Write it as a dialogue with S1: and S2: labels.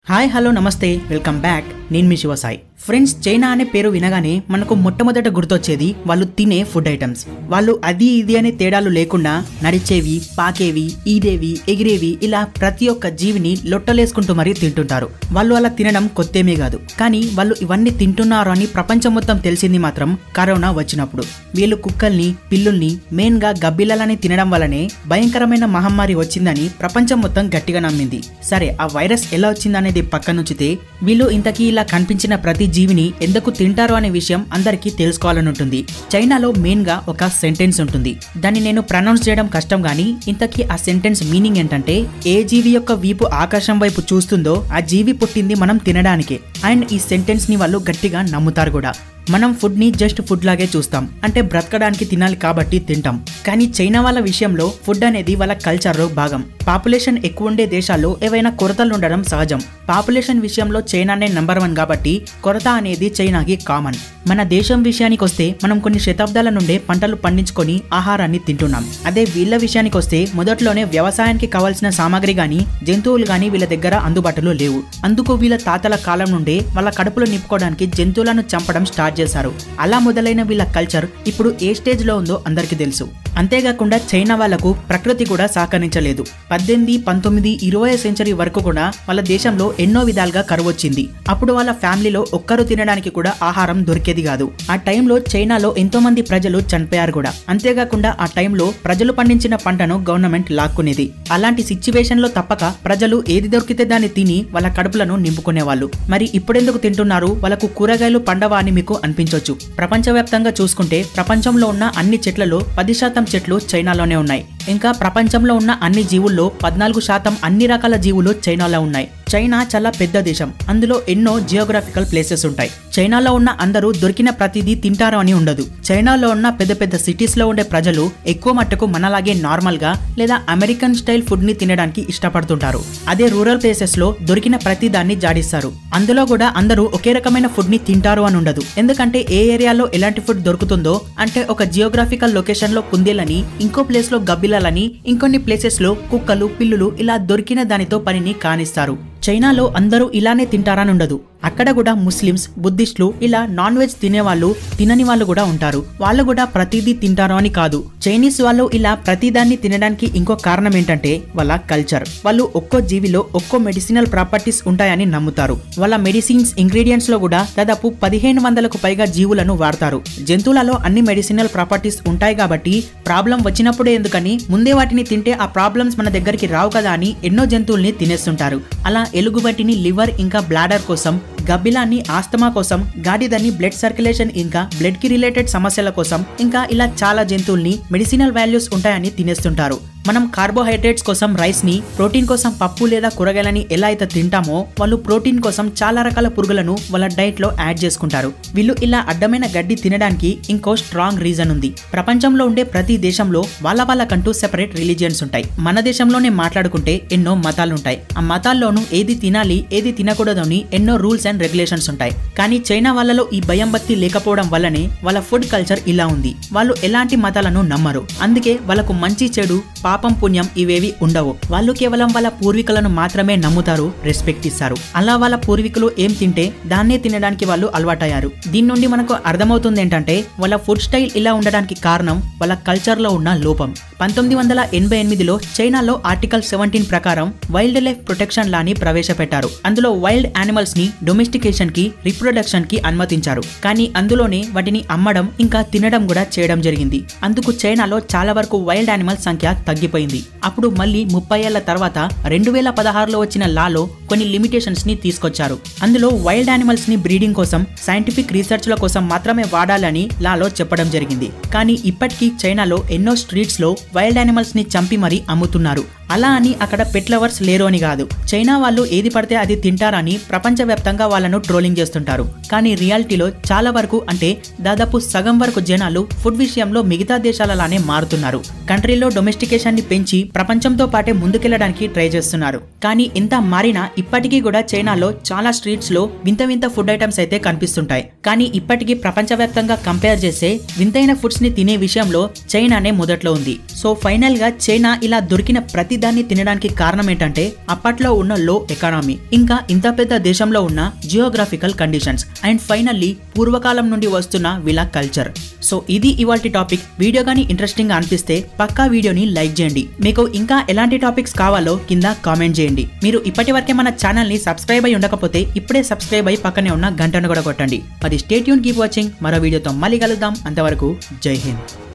S1: hi hello నమస్తే welcome back నేను మీ శివసాయి ఫ్రెండ్స్ చైనా అనే పేరు వినగానే మనకు మొట్టమొదట గుర్తొచ్చేది వాళ్ళు తినే ఫుడ్ ఐటమ్స్ వాళ్ళు అది ఇది అనే తేడాలు లేకుండా నడిచేవి పాకేవి ఈదేవి ఎగిరేవి ఇలా ప్రతి ఒక్క జీవిని లొట్టలేసుకుంటూ మరీ తింటుంటారు వాళ్ళు అలా తినడం కొత్తేమీ కాదు కానీ వాళ్ళు ఇవన్నీ తింటున్నారు అని ప్రపంచం మొత్తం తెలిసింది మాత్రం కరోనా వచ్చినప్పుడు వీళ్ళు కుక్కల్ని పిల్లుల్ని మెయిన్ గా గబ్బిలాలని తినడం వల్లనే భయంకరమైన మహమ్మారి వచ్చిందని ప్రపంచం మొత్తం గట్టిగా నమ్మింది సరే ఆ వైరస్ ఎలా వచ్చిందనేది పక్కనుంచితే వీళ్ళు ఇంతకీ ఇలా కనిపించిన ప్రతి జీవిని ఎందుకు తింటారు అనే విషయం అందరికీ తెలుసుకోవాలని ఉంటుంది చైనాలో మెయిన్ గా ఒక సెంటెన్స్ ఉంటుంది దాన్ని నేను ప్రనౌన్స్ చేయడం కష్టం గానీ ఇంతకీ ఆ సెంటెన్స్ మీనింగ్ ఏంటంటే ఏ జీవి యొక్క వీపు ఆకాశం వైపు చూస్తుందో ఆ జీవి పుట్టింది మనం తినడానికే అండ్ ఈ సెంటెన్స్ ని వాళ్ళు గట్టిగా నమ్ముతారు కూడా మనం ఫుడ్ ని జస్ట్ ఫుడ్ లాగే చూస్తాం అంటే బ్రతకడానికి తినాలి కాబట్టి తింటాం కానీ చైనా వాళ్ళ విషయంలో ఫుడ్ అనేది వాళ్ళ కల్చర్ లో భాగం పాపులేషన్ ఎక్కువ ఉండే దేశాల్లో ఏవైనా కొరతలు ఉండడం సహజం పాపులేషన్ విషయంలో చైనానే నంబర్ వన్ కాబట్టి కొరత అనేది చైనాకి కామన్ మన దేశం విషయానికి వస్తే మనం కొన్ని శతాబ్దాల నుండే పంటలు పండించుకొని ఆహారాన్ని తింటున్నాం అదే వీళ్ళ విషయానికి వస్తే మొదట్లోనే వ్యవసాయానికి కావాల్సిన సామాగ్రి గాని జంతువులు గాని వీళ్ళ దగ్గర అందుబాటులో లేవు అందుకు వీళ్ళ తాతల కాలం నుండే వాళ్ళ కడుపులో నింపుకోవడానికి జంతువులను చంపడం స్టార్ట్ చేశారు అలా మొదలైన వీళ్ళ కల్చర్ ఇప్పుడు ఏ స్టేజ్ లో ఉందో అందరికీ తెలుసు అంతేకాకుండా చైనా వాళ్లకు ప్రకృతి కూడా సహకరించలేదు పద్దెనిమిది పంతొమ్మిది ఇరవై సెంచరీ వరకు కూడా వాళ్ళ దేశంలో ఎన్నో విధాలుగా కరువు వచ్చింది అప్పుడు వాళ్ళ ఫ్యామిలీలో ఒక్కరు తినడానికి కూడా ఆహారం దొరికేది కాదు ఆ టైంలో చైనాలో ఎంతో మంది ప్రజలు చనిపోయారు కూడా అంతేకాకుండా ఆ టైంలో ప్రజలు పండించిన పంటను గవర్నమెంట్ లాక్కునేది అలాంటి సిచ్యువేషన్ లో తప్పక ప్రజలు ఏది దొరికితే దాన్ని తిని వాళ్ళ కడుపులను నింపుకునేవాళ్ళు మరి ఇప్పుడెందుకు తింటున్నారు వాళ్ళకు కూరగాయలు పండవా అని మీకు అనిపించవచ్చు ప్రపంచవ్యాప్తంగా చూసుకుంటే ప్రపంచంలో ఉన్న అన్ని చెట్లలో పది శాతం చెట్లు చైనాలోనే ఉన్నాయి ఇంకా ప్రపంచంలో ఉన్న అన్ని జీవుల్లో పద్నాలుగు శాతం అన్ని రకాల జీవులు చైనాలో ఉన్నాయి చైనా చాలా పెద్ద దేశం అందులో ఎన్నో జియోగ్రాఫికల్ ప్లేసెస్ ఉంటాయి చైనాలో ఉన్న అందరూ దొరికిన ప్రతిదీ తింటారు అని ఉండదు చైనాలో ఉన్న పెద్ద పెద్ద సిటీస్ లో ఉండే ప్రజలు ఎక్కువ మట్టుకు మనలాగే నార్మల్ గా లేదా అమెరికన్ స్టైల్ ఫుడ్ ని తినడానికి ఇష్టపడుతుంటారు అదే రూరల్ ప్లేసెస్ లో దొరికిన ప్రతి దాన్ని జాడిస్తారు అందులో కూడా అందరూ ఒకే రకమైన ఫుడ్ ని తింటారు అని ఉండదు ఎందుకంటే ఏ ఏరియాలో ఎలాంటి ఫుడ్ దొరుకుతుందో అంటే ఒక జియోగ్రాఫికల్ లొకేషన్ లో కుందేలని ఇంకో ప్లేస్ లో గబ్బిలాలని ఇంకొన్ని ప్లేసెస్ లో కుక్కలు పిల్లులు ఇలా దొరికిన దానితో పనిని కానిస్తారు చైనాలో అందరూ ఇలానే తింటారని ఉండదు అక్కడ కూడా ముస్లిమ్స్ బుద్ధిస్టులు ఇలా నాన్ వెజ్ తినేవాళ్ళు తినని వాళ్ళు కూడా ఉంటారు వాళ్ళు కూడా ప్రతిదీ తింటారు అని కాదు చైనీస్ వాళ్ళు ఇలా ప్రతిదాన్ని తినడానికి ఇంకో కారణం ఏంటంటే వాళ్ళ కల్చర్ వాళ్ళు ఒక్కో జీవిలో ఒక్కో మెడిసినల్ ప్రాపర్టీస్ ఉంటాయని నమ్ముతారు వాళ్ళ మెడిసిన్స్ ఇంగ్రీడియంట్స్ లో కూడా దాదాపు పదిహేను వందలకు పైగా జీవులను వాడతారు జంతువులలో అన్ని మెడిసినల్ ప్రాపర్టీస్ ఉంటాయి కాబట్టి ప్రాబ్లం వచ్చినప్పుడే ఎందుకని ముందే వాటిని తింటే ఆ ప్రాబ్లమ్స్ మన దగ్గరికి రావు కదా అని ఎన్నో జంతువుల్ని తినేస్తుంటారు అలా ఎలుగుబట్టిని లివర్ ఇంకా బ్లాడర్ కోసం గబ్బిలాన్ని ఆస్తమా కోసం గాడిదని బ్లడ్ సర్క్యులేషన్ ఇంకా బ్లడ్ కి రిలేటెడ్ సమస్యల కోసం ఇంకా ఇలా చాలా జంతువుల్ని మెడిసినల్ వాల్యూస్ ఉంటాయని తినేస్తుంటారు మనం కార్బోహైడ్రేట్స్ కోసం రైస్ ని ప్రోటీన్ కోసం పప్పు లేదా కూరగాయలని ఎలా అయితే తింటామో వాళ్ళు ప్రోటీన్ కోసం చాలా రకాల పురుగులను వాళ్ళ డైట్ లో యాడ్ చేసుకుంటారు వీళ్ళు ఇలా అడ్డమైన గడ్డి తినడానికి ఇంకో స్ట్రాంగ్ రీజన్ ఉంది ప్రపంచంలో ఉండే ప్రతి దేశంలో వాళ్ళ వాళ్ళకంటూ సెపరేట్ రిలీజియన్స్ ఉంటాయి మన దేశంలోనే మాట్లాడుకుంటే ఎన్నో మతాలు ఉంటాయి ఆ మతాల్లోనూ ఏది తినాలి ఏది తినకూడదు అని ఎన్నో రూల్స్ అండ్ రెగ్యులేషన్స్ ఉంటాయి కానీ చైనా వాళ్ళలో ఈ భయం భక్తి లేకపోవడం వల్లనే వాళ్ళ ఫుడ్ కల్చర్ ఇలా ఉంది వాళ్ళు ఎలాంటి మతాలను నమ్మరు అందుకే వాళ్ళకు మంచి చెడు పాపం పుణ్యం ఇవేవి ఉండవు వాళ్ళు కేవలం వాళ్ళ పూర్వీకులను మాత్రమే నమ్ముతారు రెస్పెక్ట్ ఇస్తారు అలా వాళ్ళ పూర్వీకులు ఏం తింటే దాన్నే తినడానికి వాళ్ళు అలవాటయ్యారు దీని నుండి మనకు అర్థమవుతుంది ఏంటంటే వాళ్ళ ఫుడ్ స్టైల్ ఇలా ఉండడానికి కారణం వాళ్ళ కల్చర్ లో ఉన్న లోపం పంతొమ్మిది వందల ఎనభై ఎనిమిదిలో చైనాలో ఆర్టికల్ సెవెంటీన్ ప్రకారం వైల్డ్ లైఫ్ ప్రొటెక్షన్ లాని ప్రవేశపెట్టారు అందులో వైల్డ్ యానిమల్స్ ని డొమెస్టికేషన్ కి రిప్రొడక్షన్ కి అనుమతించారు కానీ అందులోనే వాటిని అమ్మడం ఇంకా తినడం కూడా చేయడం జరిగింది అందుకు చైనాలో చాలా వరకు వైల్డ్ యానిమల్ సంఖ్య తగ్గిపోయింది అప్పుడు మళ్ళీ ముప్పై ఏళ్ల తర్వాత రెండు వేల పదహారులో వచ్చిన లాలో కొన్ని లిమిటేషన్స్ ని తీసుకొచ్చారు అందులో వైల్డ్ యానిమల్స్ ని బ్రీడింగ్ కోసం సైంటిఫిక్ రీసెర్చ్ల కోసం మాత్రమే వాడాలని లాలో చెప్పడం జరిగింది కానీ ఇప్పటికీ చైనాలో ఎన్నో స్ట్రీట్స్ లో వైల్డ్ యానిమల్స్ ని చంపి మరీ అమ్ముతున్నారు అలా అని అక్కడ పెట్ లవర్స్ లేరు అని కాదు చైనా వాళ్ళు ఏది పడితే అది తింటారని ప్రపంచవ్యాప్తంగా వాళ్ళను ట్రోలింగ్ చేస్తుంటారు కానీ రియాలిటీలో చాలా వరకు అంటే దాదాపు సగం వరకు జనాలు ఫుడ్ విషయంలో మిగతా దేశాలలానే మారుతున్నారు కంట్రీలో డొమెస్టికేషన్ ని పెంచి ప్రపంచంతో పాటే ముందుకెళ్లడానికి ట్రై చేస్తున్నారు కానీ ఇంత మారినా ఇప్పటికీ కూడా చైనాలో చాలా స్ట్రీట్స్ లో వింత వింత ఫుడ్ ఐటమ్స్ అయితే కనిపిస్తుంటాయి కానీ ఇప్పటికీ ప్రపంచవ్యాప్తంగా కంపేర్ చేస్తే వింతైన ఫుడ్స్ ని తినే విషయంలో చైనానే మొదట్లో ఉంది సో ఫైనల్ గా చైనా ఇలా దొరికిన ప్రతి ప్రతి దాన్ని తినడానికి కారణం ఏంటంటే అప్పట్లో ఉన్న లో ఎకానమీ ఇంకా ఇంత పెద్ద దేశంలో ఉన్న జియోగ్రాఫికల్ కండిషన్స్ అండ్ ఫైనల్లీ పూర్వకాలం నుండి వస్తున్న వీళ్ళ కల్చర్ సో ఇది ఇవాల్టి టాపిక్ వీడియో కానీ ఇంట్రెస్టింగ్ గా అనిపిస్తే పక్కా వీడియోని లైక్ చేయండి మీకు ఇంకా ఎలాంటి టాపిక్స్ కావాలో కింద కామెంట్ చేయండి మీరు ఇప్పటి వరకే మన ఛానల్ ని సబ్స్క్రైబ్ అయి ఉండకపోతే ఇప్పుడే సబ్స్క్రైబ్ అయి పక్కనే ఉన్న గంటను కూడా కొట్టండి మరి స్టేట్యూన్ కీప్ వాచింగ్ మరో వీడియోతో మళ్ళీ కలుద్దాం అంతవరకు జై హింద్